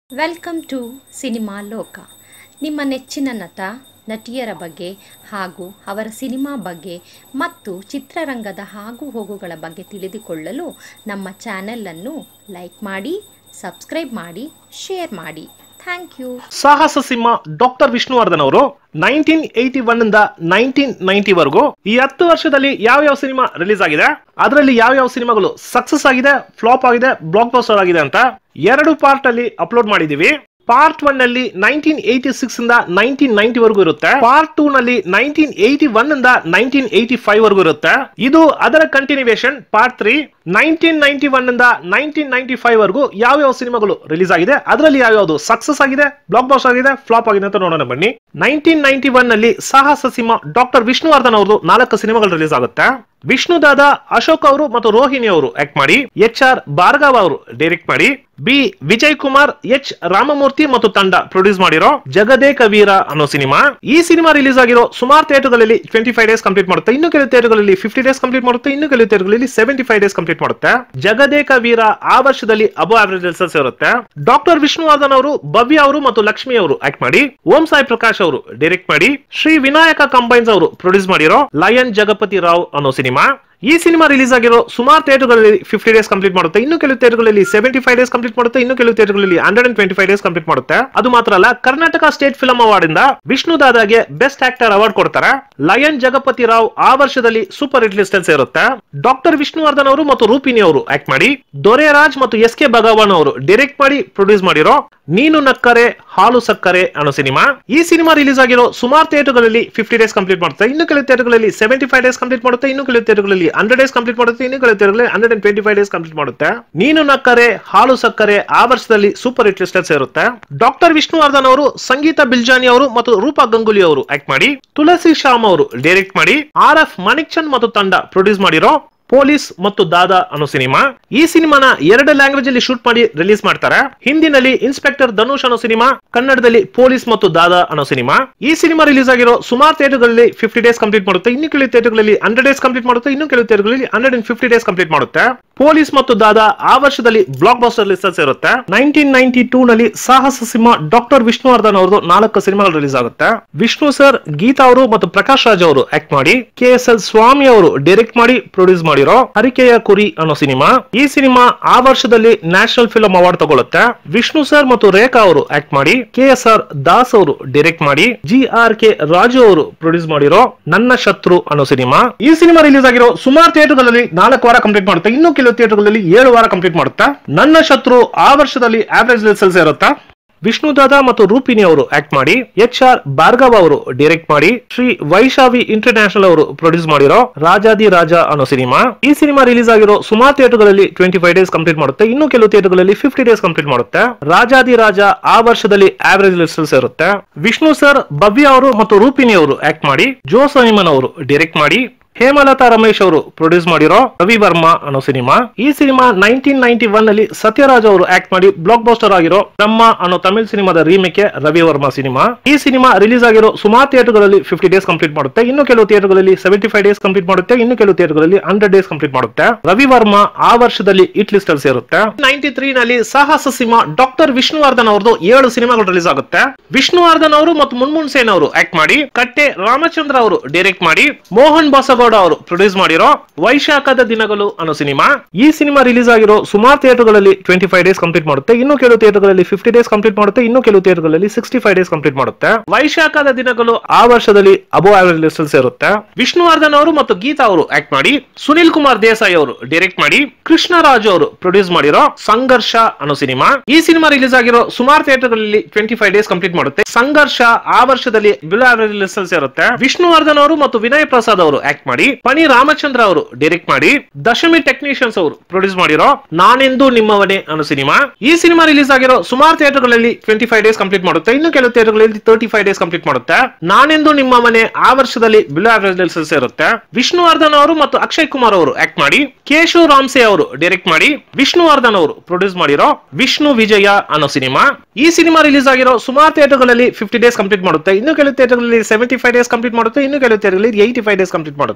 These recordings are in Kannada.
ವೆಲ್ಕಮ್ ಟು ಸಿನಿಮಾ ಲೋಕ ನಿಮ್ಮ ನೆಚ್ಚಿನ ನಟ ನಟಿಯರ ಬಗ್ಗೆ ಹಾಗೂ ಅವರ ಸಿನಿಮಾ ಬಗ್ಗೆ ಮತ್ತು ಚಿತ್ರರಂಗದ ಆಗು ಹೋಗುಗಳ ಬಗ್ಗೆ ತಿಳಿದುಕೊಳ್ಳಲು ನಮ್ಮ ಚಾನೆಲನ್ನು ಲೈಕ್ ಮಾಡಿ ಸಬ್ಸ್ಕ್ರೈಬ್ ಮಾಡಿ ಶೇರ್ ಮಾಡಿ thank you Sahasa Simha doctor Vishnuvardhan ಅವರು ನೈನ್ಟೀನ್ ಏಯ್ಟಿ ಒನ್ ಇಂದ ನೈನ್ಟೀನ್ ನೈನ್ಟಿ ವರೆಗೂ ಈ ಹತ್ತು ವರ್ಷದಲ್ಲಿ ಯಾವ ಯಾವ ಸಿನಿಮಾ ರಿಲೀಸ್ ಆಗಿದೆ ಅದರಲ್ಲಿ ಯಾವ ಯಾವ ಸಿನಿಮಾಗಳು ಸಕ್ಸಸ್ ಆಗಿದೆ ಫ್ಲಾಪ್ ಆಗಿದೆ ಬ್ಲಾಕ್ ಬಸ್ಟರ್ ಆಗಿದೆ ಅಂತ ಎರಡು ಪಾರ್ಟ್ ಅಲ್ಲಿ ಅಪ್ಲೋಡ್ ಮಾಡಿದೀವಿ ಪಾರ್ಟ್ ಒನ್ ನಲ್ಲಿ ನೈನ್ಟೀನ್ ಏಯ್ಟಿ ಸಿಕ್ಸ್ ಇಂದ ನೈನ್ಟೀನ್ ನೈನ್ಟಿ ವರೆಗೂ ಇರುತ್ತೆ ಪಾರ್ಟ್ ಟೂ ನಲ್ಲಿ ನೈನ್ಟೀನ್ ಏಯ್ಟಿ ಒನ್ ಇಂದ ನೈನ್ಟೀನ್ ಏಯ್ಟಿ ಫೈವ್ ವರೆಗೂ ಇರುತ್ತೆ ಇದು ಅದರ continuation part three nineteen ninety one ಇಂದ ನೈನ್ಟೀನ್ ನೈನ್ಟಿ ಫೈವ್ ವರೆಗೂ ಯಾವ ಯಾವ ಸಿನಿಮಾಗಳು ರಿಲೀಸ್ ಆಗಿದೆ ಅದರಲ್ಲಿ ಯಾವ ಯಾವ್ದು ಸಕ್ಸಸ್ ಆಗಿದೆ ಬ್ಲಾಕ್ ಬಾಸ್ ಆಗಿದೆ ಫ್ಲಾಪ್ ಆಗಿದೆ ಅಂತ ನೋಡೋಣ ಬನ್ನಿ ನೈನ್ಟೀನ್ ನೈನ್ಟಿ ಒನ್ ನಲ್ಲಿ ಸಾಹಸ ಸಿಂಹ ಡಾಕ್ಟರ್ ವಿಷ್ಣುವರ್ಧನ್ ಅವ್ರದ್ದು ನಾಲ್ಕು ಸಿನಿಮಾಗಳು ರಿಲೀಸ್ ಆಗುತ್ತೆ ವಿಷ್ಣು ದಾದ ಅಶೋಕ್ ಅವರು ಮತ್ತು ರೋಹಿಣಿ ಅವರು ಆಕ್ಟ್ ಮಾಡಿ ಎಚ್ ಆರ್ ಭಾರ್ಗವ್ ಅವರು ಡೈರೆಕ್ಟ್ ಮಾಡಿ ಬಿ ವಿಜಯ್ ಕುಮಾರ್ ಎಚ್ ರಾಮಮೂರ್ತಿ ಮತ್ತು ತಂಡ ಪ್ರೊಡ್ಯೂಸ್ ಮಾಡಿರೋ ಜಗದೇಕ ವೀರ ಅನ್ನೋ ಸಿನಿಮಾ ಈ ಸಿನಿಮಾ ರಿಲೀಸ್ ಆಗಿರೋ ಸುಮಾರು ಥಿಯೇಟರ್ಗಳಲ್ಲಿ ಟ್ವೆಂಟಿ ಫೈವ್ ಡೇಸ್ ಕಂಪ್ಲೀಟ್ ಮಾಡುತ್ತೆ ಇನ್ನು ಕೆಲವು ಥಿಯೇಟರ್ಗಳಲ್ಲಿ ಫಿಫ್ಟಿ ಡೇಸ್ ಕಂಪ್ಲೀಟ್ ಮಾಡುತ್ತೆ ಇನ್ನು ಕೆಲವು ಥಿಯೇಟರ್ಗಳಲ್ಲಿ ಸೆವೆಂಟಿ ಫೈವ್ ಡೇಸ್ ಕಂಪ್ಲೀಟ್ ಮಾಡುತ್ತೆ ಜಗದೇಕ ವೀರ ಆ ವರ್ಷದಲ್ಲಿ ಅಬೋ ಆವರೇಜ್ ರಿಸಲ್ಟ್ಸ್ ಇರುತ್ತೆ ಡಾಕ್ಟರ್ ವಿಷ್ಣುವರ್ಧನ್ ಅವರು ಭವ್ಯ ಅವರು ಮತ್ತು ಲಕ್ಷ್ಮಿ ಅವರು ಆಕ್ಟ್ ಮಾಡಿ ಓಂ ಸಾಯಿ ಪ್ರಕಾಶ್ ಅವರು ಡೈರೆಕ್ಟ್ ಮಾಡಿ ಶ್ರೀ ವಿನಾಯಕ ಕಂಬೈನ್ಸ್ ಅವರು ಪ್ರೊಡ್ಯೂಸ್ ಮಾಡಿರೋ ಲಯನ್ ಜಗಪತಿ ರಾವ್ ಅನ್ನೋ ಸಿನಿಮಾ ಈ ಸಿನಿಮಾ ರಿಲೀಸ್ ಆಗಿರೋ ಸುಮಾರು ಥಿಯೇಟರ್ಗಳಲ್ಲಿ ಫಿಫ್ಟಿ ಡೇಸ್ ಕಂಪ್ಲೀಟ್ ಮಾಡುತ್ತೆ ಇನ್ನು ಕೆಲವು ಥಿಯೇಟರ್ಗಳಲ್ಲಿ ಸೆವೆಂಟಿ ಫೈವ್ ಡೇಸ್ ಕಂಪ್ಲೀಟ್ ಮಾಡುತ್ತೆ ಇನ್ನು ಕೆಲವು ಥಿಯೇಟರ್ಗಳಲ್ಲಿ hundred and twenty five days complete ಮಾಡುತ್ತೆ ಅದು ಮಾತ್ರ ಅಲ್ಲ ಕರ್ನಾಟಕ ಸ್ಟೇಟ್ ಫಿಲ್ಮ್ ಅವಾರ್ಡ್ ಇಂದ ವಿಷ್ಣು ದಾದಾಗೆ ಬೆಸ್ಟ್ ಆಕ್ಟರ್ ಅವಾರ್ಡ್ ಕೊಡ್ತಾರೆ ಲಯನ್ ಜಗಪತಿ ರಾವ್ ಆ ವರ್ಷದಲ್ಲಿ ಸೂಪರ್ ಹಿಟ್ ಲಿಸ್ಟ್ ಅಲ್ಲಿ ಸೇರುತ್ತೆ ಡಾಕ್ಟರ್ ವಿಷ್ಣುವರ್ಧನ್ ಅವರು ಮತ್ತು ರೂಪಿನಿ ಅವರು ಆಕ್ಟ್ ಮಾಡಿ ದೊರೆರಾಜ್ ಮತ್ತು ಎಸ್ ಕೆ ಭಗವಾನ್ ಅವರು ಡೈರೆಕ್ಟ್ ಮಾಡಿ ಪ್ರೊಡ್ಯೂಸ್ ಮಾಡಿರೋ ನೀನು ನಕ್ಕರೆ ಹಾಲು ಸಕ್ಕರೆ ಅನ್ನೋ ಸಿನಿಮಾ ಈ ಸಿನಿಮಾ ರಿಲೀಸ್ ಆಗಿರೋ ಸುಮಾರು ಥಿಯೇಟರ್ಗಳಲ್ಲಿ ಫಿಫ್ಟಿ ಡೇಸ್ ಕಂಪ್ಲೀಟ್ ಮಾಡುತ್ತೆ ಇನ್ನು ಕೆಲವು ಥಿಯೇಟರ್ಗಳಲ್ಲಿ ಸೆವೆಂಟಿ ಫೈವ್ ಡೇಸ್ ಕಂಪ್ಲೀಟ್ ಮಾಡುತ್ತೆ ಇನ್ನು ಕೆಲವು ಥಿಯೇಟರ್ಗಳಲ್ಲಿ ಹಂಡ್ರೆಡ್ ಡೇಸ್ ಕಂಪ್ಲೀಟ್ ಮಾಡುತ್ತೆ ಇನ್ನು ಕೆಲವು ಥಿಯೇಟರ್ಗಳಲ್ಲಿ hundred and twenty five days complete ಮಾಡುತ್ತೆ ನೀನು ನಕ್ಕರೆ ಹಾಲು ಸಕ್ಕರೆ ಆ ವರ್ಷದಲ್ಲಿ ಸೂಪರ್ ಹಿಟ್ ಲಿಸ್ಟ್ ಸೇರುತ್ತೆ ಡಾಕ್ಟರ್ ವಿಷ್ಣುವರ್ಧನ್ ಅವರು ಸಂಗೀತ ಬಿಲ್ಜಾನಿ ಅವರು ಮತ್ತು ರೂಪಾ ಗಂಗೂಲಿ ಅವರು ಆಕ್ಟ್ ಮಾಡಿ ತುಳಸಿ ಶ್ಯಾಮ್ ಅವರು ಡೈರೆಕ್ಟ್ ಮಾಡಿ ಆರ್ ಎಫ್ ಮಣಿಕ್ ಚಂದ್ ಮತ್ತು ತಂಡ ಪ್ರೊಡ್ಯೂಸ್ ಮಾಡಿರೋ ಪೊಲೀಸ್ ಮತ್ತು ದಾದಾ ಅನ್ನೋ ಸಿನಿಮಾ ಈ ಸಿನಿಮಾನ ಎರಡು ಲ್ಯಾಂಗ್ವೇಜ್ ಅಲ್ಲಿ ಶೂಟ್ ಮಾಡಿ ರಿಲೀಸ್ ಮಾಡ್ತಾರೆ ಹಿಂದಿನಲ್ಲಿ ಇನ್ಸ್ಪೆಕ್ಟರ್ ಧನುಷ್ ಅನ್ನೋ ಸಿನಿಮಾ ಕನ್ನಡದಲ್ಲಿ ಪೊಲೀಸ್ ಮತ್ತು ದಾದಾ ಅನ್ನೋ ಸಿನಿಮಾ ಈ ಸಿನಿಮಾ ರಿಲೀಸ್ ಆಗಿರೋ ಸುಮಾರು ಥಿಯೇಟರ್ಗಳಲ್ಲಿ ಫಿಫ್ಟಿ ಡೇಸ್ ಕಂಪ್ಲೀಟ್ ಮಾಡುತ್ತೆ ಇನ್ನು ಕೆಲವು ಥಿಯೇಟರ್ಗಳಲ್ಲಿ ಹಂಡ್ರೆಡ್ ಡೇಸ್ ಕಂಪ್ಲೀಟ್ ಮಾಡುತ್ತೆ ಇನ್ನು ಕೆಲವು ಥಿಯೇಟರ್ಗಳಲ್ಲಿ hundred and fifty days complete ಮಾಡುತ್ತೆ ಪೊಲೀಸ್ ಮತ್ತು ದಾದಾ ಆ ವರ್ಷದಲ್ಲಿ ಬ್ಲಾಕ್ ಬಾಸ್ಟರ್ ಲಿಸ್ಟ್ ಇರುತ್ತೆ ನೈನ್ಟೀನ್ ನೈನ್ಟಿ ಟೂ ನಲ್ಲಿ ಸಾಹಸ ಸಿಂಹ ಡಾಕ್ಟರ್ ವಿಷ್ಣುವರ್ಧನ್ ಅವ್ರದ್ದು ನಾಲ್ಕು ಸಿನಿಮಾಗಳು ರಿಲೀಸ್ ಆಗುತ್ತೆ ವಿಷ್ಣು ಸರ್ ಗೀತಾ ಅವರು ಮತ್ತು ಪ್ರಕಾಶ್ ರಾಜ್ ಅವರು ಆಕ್ಟ್ ಮಾಡಿ ಕೆ ಎಸ್ ಎಲ್ ಸ್ವಾಮಿ ಅವರು ಡೈರೆಕ್ಟ್ ಮಾಡಿ ಪ್ರೊಡ್ಯೂಸ್ ಮಾಡಿರೋ ಹರಿಕೆಯ ಕುರಿ ಅನ್ನೋ ಸಿನಿಮಾ ಈ ಸಿನಿಮಾ ಆ ವರ್ಷದಲ್ಲಿ ನ್ಯಾಷನಲ್ ಫಿಲ್ಮ್ ಅವಾರ್ಡ್ ತಗೊಳುತ್ತೆ ವಿಷ್ಣು ಸರ್ ಮತ್ತು ರೇಖಾ ಅವರು ಆಕ್ಟ್ ಮಾಡಿ ಕೆ ಎಸ್ ಆರ್ ದಾಸ್ ಅವರು ಡೈರೆಕ್ಟ್ ಮಾಡಿ ಜಿ ಆರ್ ಕೆ ರಾಜು ಅವರು ಪ್ರೊಡ್ಯೂಸ್ ಮಾಡಿರೋ ನನ್ನ ಶತ್ರು ಅನ್ನೋ ಸಿನಿಮಾ ಈ ಸಿನಿಮಾ ರಿಲೀಸ್ ಆಗಿರೋ ಸುಮಾರು ಥಿಯೇಟರ್ಗಳಲ್ಲಿ ನಾಲ್ಕು ವಾರ ಕಂಪ್ಲೀಟ್ ಮಾಡುತ್ತೆ ಇನ್ನು ಕೆಲವು ಥಿಯೇಟರ್ಗಳಲ್ಲಿ ಏಳು ವಾರ ಕಂಪ್ಲೀಟ್ ಮಾಡುತ್ತೆ ನನ್ನ ಶತ್ರು ಆ ವರ್ಷದಲ್ಲಿ ಆವರೇಜ್ ಲೆಸಲ್ಸ್ ಇರುತ್ತೆ ವಿಷ್ಣು ದಾದಾ ಮತ್ತು ರೂಪಿನಿ ಅವರು ಆಕ್ಟ್ ಮಾಡಿ ಎಚ್ ಆರ್ ಭಾರ್ಗವ್ ಅವರು ಡೈರೆಕ್ಟ್ ಮಾಡಿ ಶ್ರೀ ವೈಶಾವಿ ಇಂಟರ್ನ್ಯಾಷನಲ್ ಅವರು ಪ್ರೊಡ್ಯೂಸ್ ಮಾಡಿರೋ ರಾಜಾದಿ ರಾಜ ಅನ್ನೋ ಸಿನಿಮಾ ಈ ಸಿನಿಮಾ ರಿಲೀಸ್ ಆಗಿರೋ ಸುಮಾರು ಥಿಯೇಟರ್ಗಳಲ್ಲಿ ಟ್ವೆಂಟಿ ಫೈವ್ ಡೇಸ್ ಕಂಪ್ಲೀಟ್ ಮಾಡುತ್ತೆ ಇನ್ನು ಕೆಲವು ಥಿಯೇಟರ್ಗಳಲ್ಲಿ ಫಿಫ್ಟಿ ಡೇಸ್ ಕಂಪ್ಲೀಟ್ ಮಾಡುತ್ತೆ ರಾಜಾದಿ ರಾಜ ಆ ವರ್ಷದಲ್ಲಿ ಆವರೇಜ್ ಲಿಸ್ಟಲ್ಸ್ ಇರುತ್ತೆ ವಿಷ್ಣು ಸರ್ ಭವ್ಯ ಅವರು ಮತ್ತು ರೂಪಿನಿ ಅವರು ಆಕ್ಟ್ ಮಾಡಿ ಜೋ ಸನಿಮನ್ ಅವರು ಡೈರೆಕ್ಟ್ ಮಾಡಿ ಹೇಮಲತಾ ರಮೇಶ್ ಅವರು ಪ್ರೊಡ್ಯೂಸ್ ಮಾಡಿರೋ ರವಿ ವರ್ಮಾ ಅನ್ನೋ ಸಿನಿಮಾ ಈ ಸಿನಿಮಾ ನೈನ್ಟೀನ್ ನೈನ್ಟಿ ಒನ್ ಅಲ್ಲಿ ಸತ್ಯರಾಜ್ ಅವರು ಆಕ್ಟ್ ಮಾಡಿ ಬ್ಲಾಕ್ ಬಾಸ್ಟರ್ ಆಗಿರೋ ಬ್ರಹ್ಮ ಅನ್ನೋ ತಮಿಳ್ ಸಿನಿಮಾದ ರೀಮೇಕ್ ರವಿ ವರ್ಮಾ ಸಿನಿಮಾ ಈ ಸಿನಿಮಾ ರಿಲೀಸ್ ಆಗಿರೋ ಸುಮಾರು ಥಿಯೇಟರ್ಗಳಲ್ಲಿ ಫಿಫ್ಟಿ ಡೇಸ್ ಕಂಪ್ಲೀಟ್ ಮಾಡುತ್ತೆ ಇನ್ನು ಕೆಲವು ಥಿಯೇಟರ್ಗಳಲ್ಲಿ ಸೆವೆಂಟಿ ಫೈವ್ ಡೇಸ್ ಕಂಪ್ಲೀಟ್ ಮಾಡುತ್ತೆ ಇನ್ನು ಕೆಲವು ಥಿಯೇಟರ್ಗಳಲ್ಲಿ ಹಂಡ್ರೆಡ್ ಡೇಸ್ ಕಂಪ್ಲೀಟ್ ಮಾಡುತ್ತೆ ರವಿ ವರ್ಮಾ ಆ ವರ್ಷದಲ್ಲಿ ಇಟ್ ಲಿಸ್ಟ್ ಅಲ್ಲಿ ಸೇರುತ್ತೆ ನೈನ್ಟಿ ತ್ರೀ ನಲ್ಲಿ ಸಾಹಸ ಸಿನಿಮಾ ಡಾಕ್ಟರ್ ವಿಷ್ಣುವರ್ಧನ್ ಅವರದು ಏಳು ಸಿನಿಮಾಗಳು ರಿಲೀಸ್ ಆಗುತ್ತೆ ವಿಷ್ಣುವರ್ಧನ್ ಅವರು ಮತ್ತು ಮುನ್ಮುನ್ ಸೇನ್ ಅವರು ಆಕ್ಟ್ ಮಾಡಿ ಕಟ್ಟೆ ರಾಮಚಂದ್ರ ಅವರು ಡೈರೆಕ್ಟ್ ಮಾಡಿ ಮೋಹನ್ ಬಾಸಗೌಡ ಅವರು ಪ್ರೊಡ್ಯೂಸ್ ಮಾಡಿರೋ ವೈಶಾಖದ ದಿನಗಳು ಅನ್ನೋ ಸಿನಿಮಾ ಈ ಸಿನಿಮಾ ರಿಲೀಸ್ ಆಗಿರೋ ಸುಮಾರು ಥಿಯೇಟರ್ಗಳಲ್ಲಿ ಟ್ವೆಂಟಿ ಫೈವ್ ಡೇಸ್ ಕಂಪ್ಲೀಟ್ ಮಾಡುತ್ತೆ ಇನ್ನು ಕೆಲವು ಥಿಯೇಟರ್ಗಳಲ್ಲಿ ಫಿಫ್ಟಿ ಡೇಸ್ ಕಂಪ್ಲೀಟ್ ಮಾಡುತ್ತೆ ಇನ್ನು ಕೆಲವು ಥಿಯೇಟರ್ಗಳಲ್ಲಿ ಸಿಕ್ಸ್ಟಿ ಫೈವ್ ಡೇಸ್ ಕಂಪ್ಲೀಟ್ ಮಾಡುತ್ತೆ ವೈಶಾಖದ ದಿನಗಳು ಆ ವರ್ಷದಲ್ಲಿ ಅಬೋ ಆವರೇಜ್ ಲಿಸ್ಟ್ ಸೇರುತ್ತೆ ವಿಷ್ಣುವರ್ಧನ್ ಅವರು ಮತ್ತು ಗೀತಾ ಅವರು ಆಕ್ಟ್ ಮಾಡಿ ಸುನಿಲ್ ಕುಮಾರ್ ದೇಸಾಯಿ ಅವರು ಡೈರೆಕ್ಟ್ ಮಾಡಿ ಕೃಷ್ಣರಾಜು ಅವರು ಪ್ರೊಡ್ಯೂಸ್ ಮಾಡಿರೋ ಸಂಘರ್ಷ ಅನ್ನೋ ಸಿನಿಮಾ ಈ ಸಿನಿಮಾ ರಿಲೀಸ್ ಆಗಿರೋ ಸುಮಾರು ಥಿಯೇಟರ್ಗಳಲ್ಲಿ ಟ್ವೆಂಟಿ ಫೈವ್ ಡೇಸ್ ಕಂಪ್ಲೀಟ್ ಮಾಡುತ್ತೆ ಸಂಘರ್ಷ ಆ ವರ್ಷದಲ್ಲಿ ಬಿಲ್ ಆವರೇಜ್ ಲಿಸ್ಟ್ ಸೇರುತ್ತೆ ವಿಷ್ಣುವರ್ಧನ್ ಅವರು ಮತ್ತು ವಿನಯ್ ಪ್ರಸಾದ್ ಅವರು ಆಕ್ಟ್ ಮಾಡಿ ಪಣಿ ರಾಮಚಂದ್ರ ಅವರು ಡೈರೆಕ್ಟ್ ಮಾಡಿ ದಶಮಿ ಟೆಕ್ನಿಷಿಯನ್ಸ್ ಅವರು ಪ್ರೊಡ್ಯೂಸ್ ಮಾಡಿರೋ ನಾನೆಂದು ನಿಮ್ಮವನೇ ಅನ್ನೋ ಸಿನಿಮಾ ಈ ಸಿನಿಮಾ ರಿಲೀಸ್ ಆಗಿರೋ ಸುಮಾರು ಥಿಯೇಟರ್ಗಳಲ್ಲಿ ಟ್ವೆಂಟಿ ಫೈವ್ ಡೇಸ್ ಕಂಪ್ಲೀಟ್ ಮಾಡುತ್ತೆ ಇನ್ನು ಕೆಲವು ಥಿಯೇಟರ್ಗಳಲ್ಲಿ ತರ್ಟಿ ಫೈವ್ ಡೇಸ್ ಕಂಪ್ಲೀಟ್ ಮಾಡುತ್ತೆ ನಾನೆಂದು ನಿಮ್ಮ ಮನೆ ಆ ವರ್ಷದಲ್ಲಿ ಬಿಲ್ ಆವರೇಜ್ ಇರುತ್ತೆ ವಿಷ್ಣುವರ್ಧನ್ ಅವರು ಮತ್ತು ಅಕ್ಷಯ್ ಕುಮಾರ್ ಅವರು ಆಕ್ಟ್ ಮಾಡಿ ಕೇಶವ್ ರಾಮ್ಸೆ ಅವರು ಡೈರೆಕ್ಟ್ ಮಾಡಿ ವಿಷ್ಣುವರ್ಧನ್ ಅವರು ಪ್ರೊಡ್ಯೂಸ್ ಮಾಡಿರೋ ವಿಷ್ಣು ವಿಜಯ ಅನ್ನೋ ಸಿನಿಮಾ ಈ ಸಿನಿಮಾ ರಿಲೀಸ್ ಆಗಿರೋ ಸುಮಾರು ಥಿಯೇಟರ್ಗಳಲ್ಲಿ ಫಿಫ್ಟಿ ಡೇಸ್ ಕಂಪ್ಲೀಟ್ ಮಾಡುತ್ತೆ ಇನ್ನು ಕೆಲವು ಥಿಯೇಟರ್ಗಳಲ್ಲಿ ಸೆವೆಂಟಿ ಫೈವ್ ಡೇಸ್ ಕಂಪ್ಲೀಟ್ ಮಾಡುತ್ತೆ ಇನ್ನು ಕೆಲವು ಥಿಯೇಟರ್ಗಳಲ್ಲಿ ಏಯ್ಟಿ ಫೈವ್ ಡೇಸ್ ಕಂಪ್ಲೀಟ್ ಮಾಡುತ್ತೆ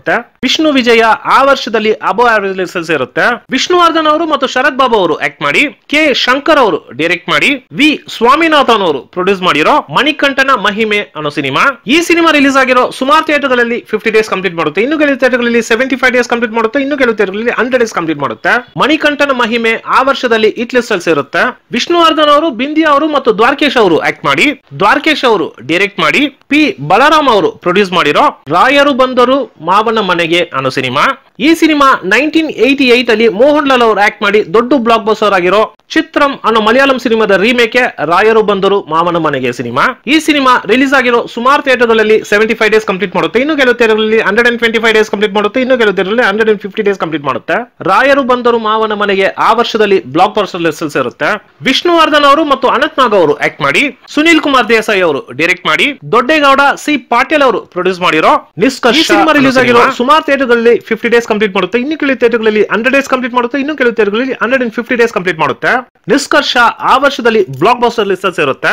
ಮಾಡುತ್ತೆ ವಿಷ್ಣು ವಿಜಯ ಆ ವರ್ಷದಲ್ಲಿ ಅಬೋ ಆವರೇಜ್ ರಿಸಲ್ಟ್ಸ್ ಇರುತ್ತೆ ವಿಷ್ಣುವರ್ಧನ್ ಅವರು ಮತ್ತು ಶರತ್ ಬಾಬು ಅವರು ಆಕ್ಟ್ ಮಾಡಿ ಕೆ ಶಂಕರ್ ಅವರು ಡೈರೆಕ್ಟ್ ಮಾಡಿ ವಿ ಸ್ವಾಮಿನಾಥನ್ ಅವರು ಪ್ರೊಡ್ಯೂಸ್ ಮಾಡಿರೋ ಮಣಿಕಂಠನ ಮಹಿಮೆ ಅನ್ನೋ ಸಿನಿಮಾ ಈ ಸಿನಿಮಾ ರಿಲೀಸ್ ಆಗಿರೋ ಸುಮಾರು ಥಿಯೇಟರ್ಗಳಲ್ಲಿ ಫಿಫ್ಟಿ ಡೇಸ್ ಕಂಪ್ಲೀಟ್ ಮಾಡುತ್ತೆ ಇನ್ನು ಕೆಲವು ಥಿಯೇಟರ್ಗಳಲ್ಲಿ ಸೆವೆಂಟಿ ಫೈವ್ ಡೇಸ್ ಕಂಪ್ಲೀಟ್ ಮಾಡುತ್ತೆ ಇನ್ನು ಕೆಲವು ಥಿಯೇಟರ್ಗಳಲ್ಲಿ ಹಂಡ್ರೆಡ್ ಡೇಸ್ ಕಂಪ್ಲೀಟ್ ಮಾಡುತ್ತೆ ಮಣಿಕಂಠನ ಮಹಿಮೆ ಆ ವರ್ಷದಲ್ಲಿ ಇಟ್ ಲಿಸ್ಟ್ ಅಲ್ಲಿ ಇರುತ್ತೆ ವಿಷ್ಣುವರ್ಧನ್ ಅವರು ಬಿಂದಿಯಾ ಅವರು ಮತ್ತು ದ್ವಾರಕೇಶ್ ಅವರು ಆಕ್ಟ್ ಮಾಡಿ ದ್ವಾರಕೇಶ್ ಅವರು ಡೈರೆಕ್ಟ್ ಮಾಡಿ ಪಿ ಬಲರಾಮ್ ಅವರು ಪ್ರೊಡ್ಯೂಸ್ ಮಾಡಿರೋ ರಾಯರು ಬಂದರು ಮಾವನ ಮನೆಗೆ ಅನ್ನೋ ಸಿನಿಮಾ ಈ ಸಿನಿಮಾ ನೈನ್ಟೀನ್ ಏಯ್ಟಿ ಏಟ್ ಅಲ್ಲಿ ಮೋಹನ್ ಲಾಲ್ ಅವರು ಆಕ್ಟ್ ಮಾಡಿ ದೊಡ್ಡ ಬ್ಲಾಕ್ ಬಸ್ಟರ್ ಆಗಿರೋ ಚಿತ್ರಂ ಅನ್ನೋ ಮಲಯಾಳಂ ಸಿನಿಮಾದ ರೀಮೇಕ್ ರಾಯರು ಬಂದರು ಮಾವನ ಮನೆಗೆ ಸಿನಿಮಾ ಈ ಸಿನಿಮಾ ರಿಲೀಸ್ ಆಗಿರೋ ಸುಮಾರು ಥಿಯೇಟರ್ಗಳಲ್ಲಿ ಸೆವೆಂಟಿ ಫೈವ್ ಡೇಸ್ ಕಂಪ್ಲೀಟ್ ಮಾಡುತ್ತೆ ಇನ್ನು ಕೆಲವು ಥಿಯೇಟರ್ಗಳಲ್ಲಿ hundred and twenty five days complete ಮಾಡುತ್ತೆ ಇನ್ನು ಕೆಲವು ಥಿಯೇಟರ್ಗಳಲ್ಲಿ hundred and fifty days complete ಮಾಡುತ್ತೆ ರಾಯರು ಬಂದರು ಮಾವನ ಮನೆಗೆ ಆ ವರ್ಷದಲ್ಲಿ ಬ್ಲಾಕ್ ಬಸ್ಟರ್ ಲಿಸ್ಟ್ ಇರುತ್ತೆ ವಿಷ್ಣುವರ್ಧನ್ ಅವರು ಮತ್ತು ಅನಂತ್ ನಾಗ್ ಅವರು ಆಕ್ಟ್ ಮಾಡಿ ಸುನಿಲ್ ಕುಮಾರ್ ದೇಸಾಯಿ ಅವರು ಡೈರೆಕ್ಟ್ ಮಾಡಿ ದೊಡ್ಡೇಗೌಡ ಸಿ ಪಾಟೀಲ್ ಅವರು ಪ್ರೊಡ್ಯೂಸ್ ಮಾಡಿರೋ ನಿಷ್ಕರ್ಷ ಸಿನಿಮಾ ರಿಲೀಸ್ ಆಗಿರೋ ಸುಮಾರು ಥಿಯೇಟರ್ಗಳಲ್ಲಿ ಫಿಫ್ಟಿ ಡೇಸ್ ಕಂಪ್ಲೀಟ್ ಮಾಡುತ್ತೆ ಇನ್ನು ಕೆಲವು ಥಿಯೇಟರ್ಗಳಲ್ಲಿ ಹಂಡ್ರೆಡ್ ಡೇಸ್ ಕಂಪ್ಲೀಟ್ ಮಾಡುತ್ತೆ ಇನ್ನು ಕೆಲವು ಥಿಯೇಟರ್ಗಳಲ್ಲಿ hundred and fifty days complete ಮಾಡುತ್ತೆ ನಿಷ್ಕರ್ಷ ಆ ವರ್ಷದಲ್ಲಿ ಬ್ಲಾಕ್ ಬಸ್ಟರ್ ಲಿಸ್ಟ್ ಇರುತ್ತೆ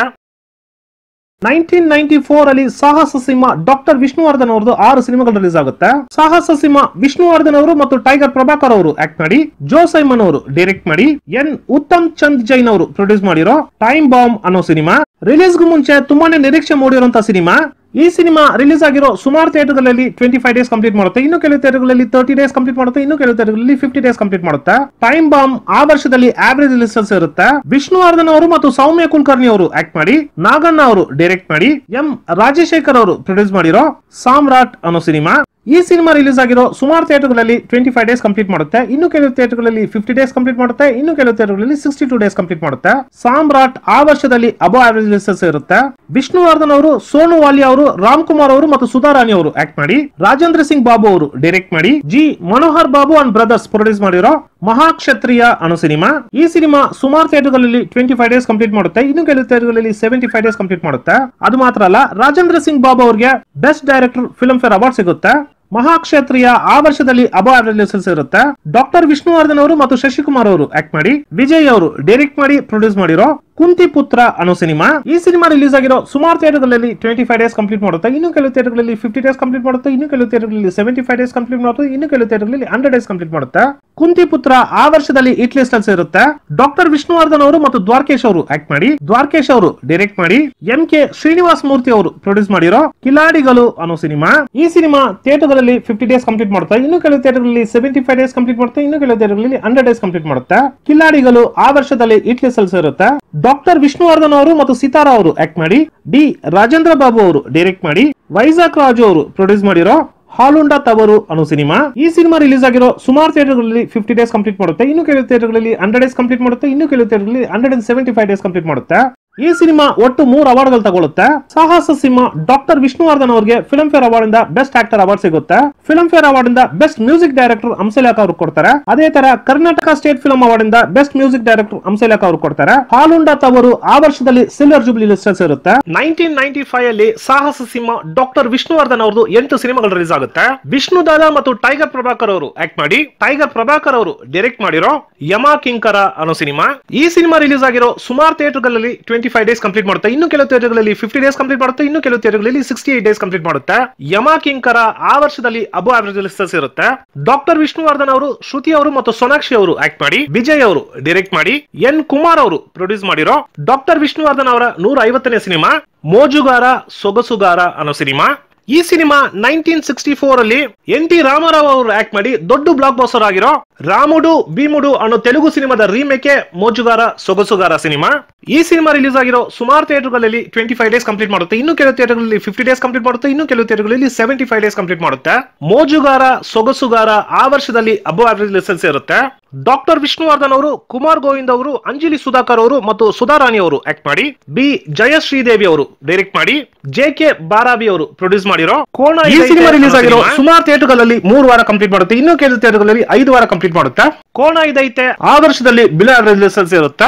ನೈನ್ಟೀನ್ ನೈನ್ಟಿ ಫೋರ್ ಅಲ್ಲಿ ಸಾಹಸ ಸಿಂಹ ಡಾಕ್ಟರ್ ವಿಷ್ಣುವರ್ಧನ್ ಅವರದು ಆರು ಸಿನಿಮಾಗಳು ರಿಲೀಸ್ ಆಗುತ್ತೆ ಸಾಹಸ ಸಿಂಹ ವಿಷ್ಣುವರ್ಧನ್ ಅವರು ಮತ್ತು ಟೈಗರ್ ಪ್ರಭಾಕರ್ ಅವರು ಆಕ್ಟ್ ಮಾಡಿ ಜೋ ಸೈಮನ್ ಅವರು ಡೈರೆಕ್ಟ್ ಮಾಡಿ ಎನ್ ಉತ್ತಮ್ ಚಂದ್ ಜೈನ್ ಅವರು ಪ್ರೊಡ್ಯೂಸ್ ಮಾಡಿರೋ ಟೈಮ್ ಬಾಂಬ್ ಅನ್ನೋ ಸಿನಿಮಾ ರಿಲೀಸ್ಗೂ ಮುಂಚೆ ತುಂಬಾನೇ ನಿರೀಕ್ಷೆ ಮೂಡಿರುವಂತಹ ಸಿನಿಮಾ ಈ ಸಿನಿಮಾ ರಿಲೀಸ್ ಆಗಿರೋ ಸುಮಾರು ಥಿಯೇಟರ್ಗಳಲ್ಲಿ ಟ್ವೆಂಟಿ ಫೈವ್ ಡೇಸ್ ಕಂಪ್ಲೀಟ್ ಮಾಡುತ್ತೆ ಇನ್ನು ಕೆಲವು ಥಿಯೇಟರ್ಗಳಲ್ಲಿ ತರ್ಟಿ ಡೇಸ್ ಕಂಪ್ಲೀಟ್ ಮಾಡುತ್ತೆ ಇನ್ನು ಕೆಲವು ಥಿಯೇಟರ್ಗಳಲ್ಲಿ ಫಿಫ್ಟಿ ಡೇಸ್ ಕಂಪ್ಲೀಟ್ ಮಾಡುತ್ತೆ ಟೈಮ್ ಬಾಂಬ್ ಆ ವರ್ಷದಲ್ಲಿ ಆವರೇಜ್ ರಿಲೀಸಸ್ ಇರುತ್ತೆ ವಿಷ್ಣುವರ್ಧನ್ ಅವರು ಮತ್ತು ಸೌಮ್ಯ ಕುಲಕರ್ಣಿ ಅವರು ಆಕ್ಟ್ ಮಾಡಿ ನಾಗಣ್ಣ ಅವರು ಡೈರೆಕ್ಟ್ ಮಾಡಿ ಎಂ ರಾಜಶೇಖರ್ ಅವರು ಪ್ರೊಡ್ಯೂಸ್ ಮಾಡಿರೋ ಸಾಮ್ರಾಟ್ ಅನ್ನೋ ಸಿನಿಮಾ ಈ ಸಿನಿಮಾ ರಿಲೀಸ್ ಆಗಿರೋ ಸುಮಾರು ಥಿಯೇಟರ್ಗಳಲ್ಲಿ ಟ್ವೆಂಟಿ ಫೈವ್ ಡೇಸ್ ಕಂಪ್ಲೀಟ್ ಮಾಡುತ್ತೆ ಇನ್ನು ಕೆಲವು ಥಿಯೇಟರ್ಗಳಲ್ಲಿ ಫಿಫ್ಟಿ ಡೇಸ್ ಕಂಪ್ಲೀಟ್ ಮಾಡುತ್ತೆ ಇನ್ನು ಕೆಲವು ಥಿಯೇಟರ್ಗಳಲ್ಲಿ ಸಿಕ್ಸ್ಟಿ ಟೂ ಡೇಸ್ ಕಂಪ್ಲೀಟ್ ಮಾಡುತ್ತೆ ಸಾಮ್ರಾಟ್ ಆ ವರ್ಷದಲ್ಲಿ ಅಬೋ ಆವರೇಜ್ ರಿಲೀಸಸ್ ಇರುತ್ತೆ ವಿಷ್ಣುವರ್ಧನ್ ಅವರು ಸೋನು ವಾಲಿ ಅವರು ರಾಮ್ ಕುಮಾರ್ ಅವರು ಮತ್ತು ಸುಧಾರಾಣಿ ಅವರು ಆಕ್ಟ್ ಮಾಡಿ ರಾಜೇಂದ್ರ ಸಿಂಗ್ ಬಾಬು ಅವರು ಡೈರೆಕ್ಟ್ ಮಾಡಿ G Manohar Babu and brothers produce ಮಾಡಿರೋ ಮಹಾಕ್ಷತ್ರಿಯ ಅನ್ನೋ ಸಿನಿಮಾ ಈ ಸಿನಿಮಾ ಸುಮಾರು ಥಿಯೇಟರ್ಗಳಲ್ಲಿ ಟ್ವೆಂಟಿ ಫೈವ್ ಡೇಸ್ ಕಂಪ್ಲೀಟ್ ಮಾಡುತ್ತೆ ಇನ್ನು ಕೆಲವು ಥಿಯೇಟರ್ಗಳಲ್ಲಿ ಸೆವೆಂಟಿ ಫೈವ್ ಡೇಸ್ ಕಂಪ್ಲೀಟ್ ಮಾಡುತ್ತೆ ಅದು ಮಾತ್ರ ಅಲ್ಲ ರಾಜೇಂದ್ರ ಸಿಂಗ್ ಬಾಬು ಅವರಿಗೆ best director filmfare award ಸಿಗುತ್ತೆ ಮಹಾಕ್ಷೇತ್ರೀಯ ಆ ವರ್ಷದಲ್ಲಿ ಅಬೋ ರಿಲೀಸಸ್ ಇರುತ್ತೆ ಡಾಕ್ಟರ್ ವಿಷ್ಣುವರ್ಧನ್ ಅವರು ಮತ್ತು ಶಶಿಕುಮಾರ್ ಅವರು ಆಕ್ಟ್ ಮಾಡಿ ವಿಜಯ್ ಅವರು ಡೈರೆಕ್ಟ್ ಮಾಡಿ ಪ್ರೊಡ್ಯೂಸ್ ಮಾಡಿರೋ ಕುಂತಿ ಪುತ್ರ ಅನ್ನೋ ಸಿನಿಮಾ ಈ ಸಿನಿಮಾ ರಿಲೀಸ್ ಆಗಿರೋ ಸುಮಾರು ಥಿಯೇಟರ್ಗಳಲ್ಲಿ ಟ್ವೆಂಟಿ ಫೈವ್ ಡೇಸ್ ಕಂಪ್ಲೀಟ್ ಮಾಡುತ್ತೆ ಇನ್ನು ಕೆಲವು ಥಿಯೇಟರ್ಗಳಲ್ಲಿ ಫಿಫ್ಟಿ ಡೇಸ್ ಕಂಪ್ಲೀಟ್ ಮಾಡುತ್ತೆ ಇನ್ನು ಕೆಲವು ಥಿಯೇಟರ್ಗಳಲ್ಲಿ ಸೆವೆಂಟಿ ಫೈವ್ ಡೇಸ್ ಕಂಪ್ಲೀಟ್ ಮಾಡುತ್ತೆ ಇನ್ನು ಕೆಲವು ಥಿಯೇಟರ್ಗಳಲ್ಲಿ ಹಂಡ್ರೆಡ್ ಡೇಸ್ ಕಂಪ್ಲೀಟ್ ಮಾಡುತ್ತೆ ಕುಂತಿ ಪುತ್ರ ಆ ವರ್ಷದಲ್ಲಿ ಇಟ್ ಲಿಸ್ಟ್ ಅಲ್ಲಿ ಇರುತ್ತೆ ಡಾಕ್ಟರ್ ವಿಷ್ಣುವರ್ಧನ್ ಅವರು ಮತ್ತು ದ್ವಾರಕೇಶ್ ಅವರು ಆಕ್ಟ್ ಮಾಡಿ ದ್ವಾರಕೇಶ್ ಅವರು ಡೈರೆಕ್ಟ್ ಮಾಡಿ ಎಂ ಕೆ ಶ್ರೀನಿವಾಸ್ ಮೂರ್ತಿ ಅವರು ಪ್ರೊಡ್ಯೂಸ್ ಮಾಡಿರೋ ಕಿಲಾಡಿಗಳು ಅನ್ನೋ ಸಿನಿಮಾ ಈ ಸಿನಿಮಾ ಥಿಯೇಟರ್ಗಳಲ್ಲಿ ಫಿಫ್ಟಿ ಡೇಸ್ ಕಂಪ್ಲೀಟ್ ಮಾಡುತ್ತೆ ಇನ್ನು ಕೆಲವು ಥಿಯೇಟರ್ಗಳಲ್ಲಿ ಸೆವೆಂಟಿ ಫೈವ್ ಡೇಸ್ ಕಂಪ್ಲೀಟ್ ಮಾಡುತ್ತೆ ಇನ್ನು ಕೆಲವು ಥಿಯೇಟರ್ಗಳಲ್ಲಿ ಹಂಡ್ರೆಡ್ ಡೇಸ್ ಕಂಪ್ಲೀಟ್ ಮಾಡುತ್ತೆ ಕಿಲಾಡಿಗಳು ಆ ವರ್ಷದಲ್ಲಿ ಇಟ್ ಲಿಸ್ಟ್ ಅಲ್ಲಿ ಇರುತ್ತೆ ಡಾಕ್ಟರ್ ವಿಷ್ಣುವರ್ಧನ್ ಅವರು ಮತ್ತು ಸಿತಾರಾ ಅವರು ಆಕ್ಟ್ ಮಾಡಿ ಡಿ ರಾಜೇಂದ್ರ ಬಾಬು ಅವರು ಡೈರೆಕ್ಟ್ ಮಾಡಿ ವೈಜಾಗ್ ರಾಜು ಅವರು ಪ್ರೊಡ್ಯೂಸ್ ಮಾಡಿರೋ ಹಾಲುಂಡ ತವರು ಅನ್ನೋ ಸಿನಿಮಾ ಈ ಸಿನಿಮಾ ರಿಲೀಸ್ ಆಗಿರೋ ಸುಮಾರು ಥಿಯೇಟರ್ಗಳಲ್ಲಿ ಫಿಫ್ಟಿ ಡೇಸ್ ಕಂಪ್ಲೀಟ್ ಮಾಡುತ್ತೆ ಇನ್ನು ಕೆಲವು ಥಿಯೇಟರ್ಗಳಲ್ಲಿ ಹಂಡ್ರೆಡ್ ಡೇಸ್ ಕಂಪ್ಲೀಟ್ ಮಾಡುತ್ತೆ ಇನ್ನು ಕೆಲವು ಥಿಯೇಟರ್ಗಳಲ್ಲಿ hundred and seventy five days complete ಮಾಡುತ್ತೆ ಈ ಸಿನಿಮಾ ಒಟ್ಟು ಮೂರು ಅವಾರ್ಡ್ಗಳು ತಗೊಳುತ್ತೆ ಸಾಹಸ ಸಿಂಹ ಡಾಕ್ಟರ್ ವಿಷ್ಣುವರ್ಧನ್ ಅವರಿಗೆ ಫಿಲ್ಮ್ ಫೇರ್ ಅವಾರ್ಡ್ ಇಂದ ಬೆಸ್ಟ್ ಆಕ್ಟರ್ ಅವಾರ್ಡ್ ಸಿಗುತ್ತೆ ಫಿಲ್ಮ್ ಫೇರ್ ಅವಾರ್ಡ್ ಇಂದ ಬೆಸ್ಟ್ ಮ್ಯೂಸಿಕ್ ಡೈರೆಕ್ಟರ್ ಅಂಶಲೇಖ ಅವರು ಕೊಡ್ತಾರೆ ಅದೇ ತರ ಕರ್ನಾಟಕ ಸ್ಟೇಟ್ ಫಿಲ್ಮ್ ಅವಾರ್ಡ್ ಇಂದ ಬೆಸ್ಟ್ ಮ್ಯೂಸಿಕ್ ಡೈರೆಕ್ಟರ್ ಅಂಶಲೇಖ ಅವರು ಕೊಡ್ತಾರೆ ಹಾಲುಂಡ ತವರು ಆ ವರ್ಷದಲ್ಲಿ ಸಿಲ್ವರ್ ಜುಬ್ಲಿ ಲಿಸ್ಟರ್ಸ್ ಇರುತ್ತೆ ನೈನ್ಟೀನ್ ನೈನ್ಟಿ ಫೈವ್ ಅಲ್ಲಿ ಸಾಹಸ ಸಿಂಹ ಡಾಕ್ಟರ್ ವಿಷ್ಣುವರ್ಧನ್ ಅವ್ರದ್ದು ಎಂಟು ಸಿನಿಮಾಗಳು ರಿಲೀಸ್ ಆಗುತ್ತೆ ವಿಷ್ಣು ದಾದ ಮತ್ತು ಟೈಗರ್ ಪ್ರಭಾಕರ್ ಅವರು ಆಕ್ಟ್ ಮಾಡಿ ಟೈಗರ್ ಪ್ರಭಾಕರ್ ಅವರು ಡೈರೆಕ್ಟ್ ಮಾಡಿರೋ ಯಮಾ ಕಿಂಕರ ಅನ್ನೋ ಸಿನಿಮಾ ಈ ಸಿನಿಮಾ ರಿಲೀಸ್ ಆಗಿರೋ ಸುಮಾರು ಥಿಯೇಟರ್ಗಳಲ್ಲಿ ಟ್ವೆಂಟಿ ಫೈವ್ ಡೇಸ್ ಕಂಪ್ಲೀಟ್ ಮಾಡುತ್ತೆ ಇನ್ನು ಕೆಲವು ಥಿಯೇಟರ್ಗಳಲ್ಲಿ ಫಿಫ್ಟಿ ಡೇಸ್ ಕಂಪ್ಲೀಟ್ ಮಾಡುತ್ತೆ ಇನ್ನು ಕೆಲವು ಥಿಯೇಟರ್ಗಳಲ್ಲಿ ಸಿಕ್ಸ್ಟಿ ಏಟ್ ಡೇಸ್ ಕಂಪ್ಲೀಟ್ ಮಾಡುತ್ತೆ ಯಮಾ ಕಿಂಕರ ಆ ವರ್ಷದಲ್ಲಿ ಅಬೋ ಆವರೇಜ್ ಲಿಸ್ಟರ್ಸ್ ಇರುತ್ತೆ ಡಾಕ್ಟರ್ ವಿಷ್ಣುವರ್ಧನ್ ಅವರು ಶ್ರುತಿ ಅವರು ಮತ್ತು ಸೋನಾಕ್ಷಿ ಅವರು ಆಕ್ಟ್ ಮಾಡಿ ವಿಜಯ್ ಅವರು ಡೈರೆಕ್ಟ್ ಮಾಡಿ ಎನ್ ಕುಮಾರ್ ಅವರು ಪ್ರೊಡ್ಯೂಸ್ ಮಾಡಿರೋ ಡಾಕ್ಟರ್ ವಿಷ್ಣುವರ್ಧನ್ ಅವರ ನೂರ ಐವತ್ತನೇ ಸಿನಿಮಾ ಮೋಜುಗಾರ ಸೊಗಸುಗಾರ ಅನ್ನೋ ಸಿನಿಮಾ ಈ ಸಿನಿಮಾ ನೈನ್ಟೀನ್ ಸಿಕ್ಸ್ಟಿ ಫೋರ್ ಅಲ್ಲಿ ಎನ್ ಟಿ ರಾಮಾರಾವ್ ಅವರು ಆಕ್ಟ್ ಮಾಡಿ ದೊಡ್ಡ ಬ್ಲಾಕ್ ಬಾಸ್ಟರ್ ಆಗಿರೋ ರಾಮುಡು ಭೀಮುಡು ಅನ್ನೋ ತೆಲುಗು ಸಿನಿಮಾದ ರೀಮೇಕೆ ಮೋಜುಗಾರ ಸೊಗಸುಗಾರ ಸಿನಿಮಾ ಈ ಸಿನಿಮಾ ರಿಲೀಸ್ ಆಗಿರೋ ಸುಮಾರು ಥಿಯೇಟರ್ಗಳಲ್ಲಿ ಟ್ವೆಂಟಿ ಫೈವ್ ಡೇಸ್ ಕಂಪ್ಲೀಟ್ ಮಾಡುತ್ತೆ ಇನ್ನು ಕೆಲವು ಥಿಯೇಟರ್ಗಳಲ್ಲಿ ಫಿಫ್ಟಿ ಡೇಸ್ ಕಂಪ್ಲೀಟ್ ಮಾಡುತ್ತೆ ಇನ್ನು ಕೆಲವು ಥಿಯೇಟರ್ಗಳಲ್ಲಿ ಸೆವೆಂಟಿ ಫೈವ್ ಡೇಸ್ ಕಂಪ್ಲೀಟ್ ಮಾಡುತ್ತೆ ಮೋಜುಗಾರ ಸೊಗಸುಗಾರ ಆ ವರ್ಷದಲ್ಲಿ ಅಬೋ ಆವರೇಜ್ ಲಿಸನ್ಸ್ ಇರುತ್ತೆ ಡಾಕ್ಟರ್ ವಿಷ್ಣುವರ್ಧನ್ ಅವರು ಕುಮಾರ್ ಗೋವಿಂದ್ ಅವರು ಅಂಜಲಿ ಸುಧಾಕರ್ ಅವರು ಮತ್ತು ಸುಧಾರಾಣಿ ಅವರು ಆಕ್ಟ್ ಮಾಡಿ ಬಿ ಜಯಶ್ರೀದೇವಿ ಅವರು ಡೈರೆಕ್ಟ್ ಮಾಡಿ ಜೆ ಕೆ ಬಾರಾಬಿ ಅವರು ಪ್ರೊಡ್ಯೂಸ್ ಮಾಡಿರೋ ಕೋಣ ಈ ಸಿನಿಮಾ ರಿಲೀಸ್ ಆಗಿರೋ ಸುಮಾರು ಥಿಯೇಟರ್ಗಳಲ್ಲಿ ಮೂರು ವಾರ ಕಂಪ್ಲೀಟ್ ಮಾಡುತ್ತೆ ಇನ್ನು ಕೆಲವು ಥಿಯೇಟರ್ಗಳಲ್ಲಿ ಐದು ವಾರ ಕಂಪ್ಲೀಟ್ ಮಾಡುತ್ತೆ ಕೋಣ ಇದೈತೆ ಆ ವರ್ಷದಲ್ಲಿ ಬಿಲ್ ರಿಲೀಸನ್ಸ್ ಇರುತ್ತೆ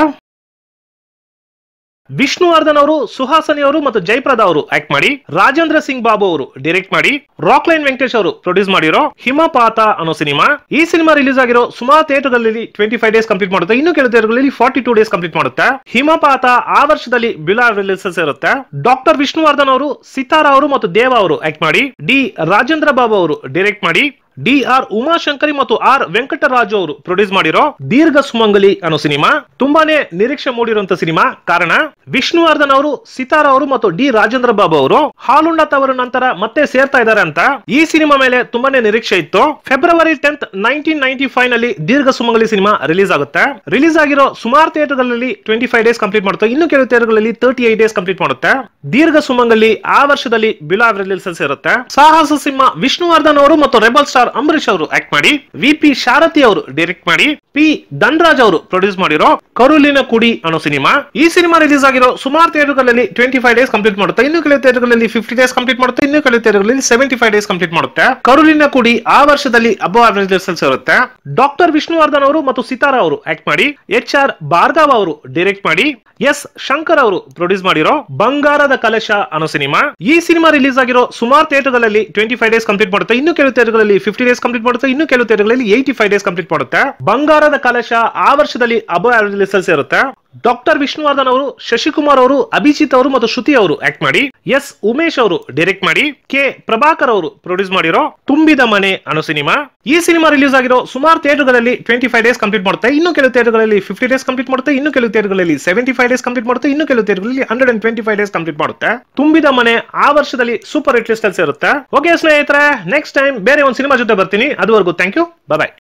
ವಿಷ್ಣುವರ್ಧನ್ ಅವರು ಸುಹಾಸನಿ ಅವರು ಮತ್ತು ಜಯಪ್ರದ ಅವರು ಆಕ್ಟ್ ಮಾಡಿ ರಾಜೇಂದ್ರ ಸಿಂಗ್ ಬಾಬು ಅವರು ಡೈರೆಕ್ಟ್ ಮಾಡಿ ರಾಕ್ಲೈನ್ ವೆಂಕಟೇಶ್ ಅವರು ಪ್ರೊಡ್ಯೂಸ್ ಮಾಡಿರೋ ಹಿಮಪಾತ ಅನ್ನೋ ಸಿನಿಮಾ ಈ ಸಿನಿಮಾ ರಿಲೀಸ್ ಆಗಿರೋ ಸುಮಾರು ಥಿಯೇಟರ್ಗಳಲ್ಲಿ ಟ್ವೆಂಟಿ ಫೈವ್ ಡೇಸ್ ಕಂಪ್ಲೀಟ್ ಮಾಡುತ್ತೆ ಇನ್ನು ಕೆಲವು ಥಿಯೇಟರ್ಗಳಲ್ಲಿ ಫಾರ್ಟಿ ಟೂ ಡೇಸ್ ಕಂಪ್ಲೀಟ್ ಮಾಡುತ್ತೆ ಹಿಮಪಾತ ಆ ವರ್ಷದಲ್ಲಿ ಬಿಲಾ ರಿಲೀಸಸ್ ಇರುತ್ತೆ ಡಾಕ್ಟರ್ ವಿಷ್ಣುವರ್ಧನ್ ಅವರು ಸಿತಾರಾ ಅವರು ಮತ್ತು ದೇವ ಅವರು ಆಕ್ಟ್ ಮಾಡಿ ಡಿ ರಾಜೇಂದ್ರ ಬಾಬು ಅವರು ಡೈರೆಕ್ಟ್ ಮಾಡಿ ಡಿ ಆರ್ ಉಮಾಶಂಕರಿ ಮತ್ತು ಆರ್ ವೆಂಕಟರಾಜು ಅವರು ಪ್ರೊಡ್ಯೂಸ್ ಮಾಡಿರೋ ದೀರ್ಘ ಸುಮಂಗಲಿ ಅನ್ನೋ ಸಿನಿಮಾ ತುಂಬಾನೇ ನಿರೀಕ್ಷೆ ಮೂಡಿರುವಂತ ಸಿನಿಮಾ ಕಾರಣ ವಿಷ್ಣುವರ್ಧನ್ ಅವರು ಸಿತಾರ ಅವರು ಮತ್ತು ಡಿ ರಾಜೇಂದ್ರ ಬಾಬು ಅವರು ಹಾಲುಂಡತ್ ಅವರ ನಂತರ ಮತ್ತೆ ಸೇರ್ತಾ ಇದ್ದಾರೆ ಅಂತ ಈ ಸಿನಿಮಾ ಮೇಲೆ ತುಂಬಾನೇ ನಿರೀಕ್ಷೆ ಇತ್ತು February tenth nineteen ninety five ನಲ್ಲಿ ದೀರ್ಘ ಸುಮಂಗಲಿ ಸಿನಿಮಾ ರಿಲೀಸ್ ಆಗುತ್ತೆ ರಿಲೀಸ್ ಆಗಿರೋ ಸುಮಾರು ಥಿಯೇಟರ್ಗಳಲ್ಲಿ ಟ್ವೆಂಟಿ ಫೈವ್ ಡೇಸ್ ಕಂಪ್ಲೀಟ್ ಮಾಡುತ್ತೆ ಇನ್ನು ಕೆಲವು ಥಿಯೇಟರ್ಗಳಲ್ಲಿ ತರ್ಟಿ ಏಟ್ ಡೇಸ್ ಕಂಪ್ಲೀಟ್ ಮಾಡುತ್ತೆ ದೀರ್ಘ ಸುಮಂಗಲಿ ಆ ವರ್ಷದಲ್ಲಿ ಬಿಲಾ ರಿಲೀಸಸ್ ಇರುತ್ತೆ ಸಾಹಸ ಸಿಂಹ ವಿಷ್ಣುವರ್ಧನ್ ಅವರು ಮತ್ತು ರೆಬಲ್ ಸ್ಟಾರ್ ಅಂಬರೀಶ್ ಅವರು ಆಕ್ಟ್ ಮಾಡಿ ವಿ ಪಿ ಶಾರಥಿ ಅವರು ಡೈರೆಕ್ಟ್ ಮಾಡಿ ಪಿ ಧನ್ರಾಜ್ ಅವರು ಪ್ರೊಡ್ಯೂಸ್ ಮಾಡಿರೋ ಕರುಲಿನ ಕುಡಿ ಅನ್ನೋ ಸಿನಿಮಾ ಈ ಸಿನಿಮಾ ರಿಲೀಸ್ ಆಗಿರೋ ಸುಮಾರು ಥಿಯೇಟರ್ಗಳಲ್ಲಿ ಟ್ವೆಂಟಿ ಫೈವ್ ಡೇಸ್ ಕಂಪ್ಲೀಟ್ ಮಾಡುತ್ತೆ ಇನ್ನು ಕೆಲವು ಥಿಯೇಟರ್ಗಳಲ್ಲಿ ಫಿಫ್ಟಿ ಡೇಸ್ ಕಂಪ್ಲೀಟ್ ಮಾಡುತ್ತೆ ಇನ್ನು ಕೆಲವು ಥಿಯೇಟರ್ಗಳಲ್ಲಿ ಸೆವೆಂಟಿ ಫೈವ್ ಡೇಸ್ ಕಂಪ್ಲೀಟ್ ಮಾಡುತ್ತೆ ಕರುಲಿನ ಕುಡಿ ಆ ವರ್ಷದಲ್ಲಿ ಅಬೋ ಆವರೇಜ್ ರಿಸಲ್ಟ್ಸ್ ಇರುತ್ತೆ ಡಾಕ್ಟರ್ ವಿಷ್ಣುವರ್ಧನ್ ಅವರು ಮತ್ತು ಸಿತಾರಾ ಅವರು ಆಕ್ಟ್ ಮಾಡಿ ಎಚ್ ಆರ್ ಭಾರ್ಗವ್ ಅವರು ಡೈರೆಕ್ಟ್ ಮಾಡಿ ಎಸ್ ಶಂಕರ್ ಅವರು ಪ್ರೊಡ್ಯೂಸ್ ಮಾಡಿರೋ ಬಂಗಾರದ ಕಲಶ ಅನ್ನೋ ಸಿನಿಮಾ ಈ ಸಿನಿಮಾ ರಿಲೀಸ್ ಆಗಿರೋ ಸುಮಾರು ಥಿಯೇಟರ್ಗಳಲ್ಲಿ ಟ್ವೆಂಟಿ ಫೈವ್ ಡೇಸ್ ಕಂಪ್ಲೀಟ್ ಮಾಡುತ್ತೆ ಇನ್ನು ಕೆಲವು ಥಿಯೇಟರ್ಗಳಲ್ಲಿ ಫಿಫ್ಟಿ ಡೇಸ್ ಕಂಪ್ಲೀಟ್ ಮಾಡುತ್ತೆ ಇನ್ನು ಕೆಲವು ಥಿಯೇಟರ್ಗಳಲ್ಲಿ ಏಯ್ಟಿ ಫೈವ್ ಡೇಸ್ ಕಂಪ್ಲೀಟ್ ಮಾಡುತ್ತೆ ಬಂಗಾರದ ಕಲಶ ಆ ವರ್ಷದಲ್ಲಿ ಅಬೋ ಆವರೇಜ್ ರಿಸಲ್ಟ್ಸ್ ಇರುತ್ತೆ ಡಾಕ್ಟರ್ ವಿಷ್ಣುವರ್ಧನ್ ಅವರು ಶಶಿಕುಮಾರ್ ಅವರು ಅಭಿಜಿತ್ ಅವರು ಮತ್ತು ಶ್ರುತಿ ಅವರು ಆಕ್ಟ್ ಮಾಡಿ ಎಸ್ ಉಮೇಶ್ ಅವರು ಡೈರೆಕ್ಟ್ ಮಾಡಿ ಕೆ ಪ್ರಭಾಕರ್ ಅವರು ಪ್ರೊಡ್ಯೂಸ್ ಮಾಡಿರೋ ತುಂಬಿದ ಮನೆ ಅನ್ನೋ ಸಿನಿಮಾ ಈ ಸಿನಿಮಾ ರಿಲೀಸ್ ಆಗಿರೋ ಸುಮಾರು ಥಿಯೇಟರ್ಗಳಲ್ಲಿ ಟ್ವೆಂಟಿ ಫೈವ್ ಡೇಸ್ ಕಂಪ್ಲೀಟ್ ಮಾಡುತ್ತೆ ಇನ್ನು ಕೆಲವು ಥಿಯೇಟರ್ಗಳಲ್ಲಿ ಫಿಫ್ಟಿ ಡೇಸ್ ಕಂಪ್ಲೀಟ್ ಮಾಡುತ್ತೆ ಇನ್ನು ಕೆಲವು ಥಿಯೇಟರ್ಗಳಲ್ಲಿ ಸೆವೆಂಟಿ ಫೈವ್ ಡೇಸ್ ಕಂಪ್ಲೀಟ್ ಮಾಡುತ್ತೆ ಇನ್ನು ಕೆಲವು ಥಿಯೇಟರ್ಗಳಲ್ಲಿ hundred and twenty five days complete ಮಾಡುತ್ತೆ ತುಂಬಿದ ಮನೆ ಆ ವರ್ಷದಲ್ಲಿ ಸೂಪರ್ ಹಿಟ್ ಲಿಸ್ಟ್ ಅಲ್ಲಿ ಇರುತ್ತೆ ಓಕೆ ಸ್ನೇಹಿತರೆ ನೆಕ್ಸ್ಟ್ ಟೈಮ್ ಬೇರೆ ಒಂದು ಸಿನಿಮಾ ಜೊತೆ ಬರ್ತೀನಿ ಅದುವರೆಗೂ ಥ್ಯಾಂಕ್ ಯು ಬಾಯ್